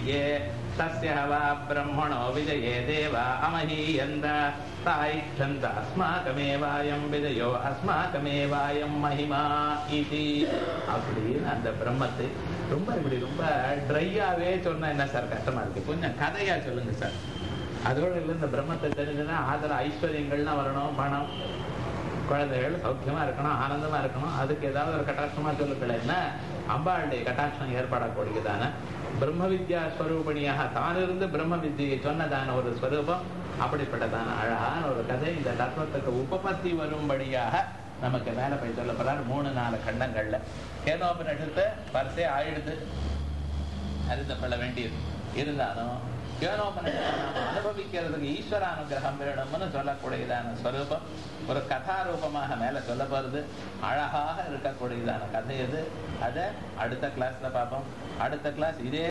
வித்யே தஸ்ய வா பிரம்மணோ விஜயே தேவா அமஹீயந்த தாயிஷந்த அஸ்மாகமேவாயம் விஜயோ அஸ்மாகமேவாயம் மகிமா இது அப்படின்னு அந்த பிரம்மத்தை ரொம்ப இப்படி ரொம்ப ட்ரையாவே சொன்னா என்ன சார் கஷ்டமா இருக்கு கொஞ்சம் கதையா சொல்லுங்க சார் அதோட இல்லை இந்த பிரம்மத்தை தெரிஞ்சுன்னா ஆதர ஐஸ்வர்யங்கள்லாம் வரணும் பணம் குழந்தைகள் சௌக்கியமா இருக்கணும் ஆனந்தமா இருக்கணும் அதுக்கு ஏதாவது ஒரு கட்டாட்சமா சொல்லுங்களேன்னா அம்பாளுடைய கட்டாட்சம் ஏற்படக்கூடியதான பிரம்ம வித்யா ஸ்வரூபணியாக தானிருந்து பிரம்ம வித்தியை சொன்னதான ஒரு ஸ்வரூபம் அப்படிப்பட்டதான அழகான ஒரு கதை இந்த தத்துவத்துக்கு உபபத்தி வரும்படியாக நமக்கு மேல போய் சொல்ல போறார் மூணு நாலு கண்டங்கள்ல கேனோபனிஷத்து பரிசே ஆயிடுது அறிந்து கொள்ள வேண்டியது இருந்தாலும் கேனோபனிஷத்தை நாம் அனுபவிக்கிறதுக்கு ஈஸ்வர அனுகிரகம் வேணும்னு சொல்லக்கூடியதான ஸ்வரூபம் ஒரு கதாரூபமாக மேல சொல்ல போறது அழகாக இருக்கக்கூடியதான கதை இது அதை அடுத்த கிளாஸ்ல பார்ப்போம் அடுத்த கிளாஸ் இதே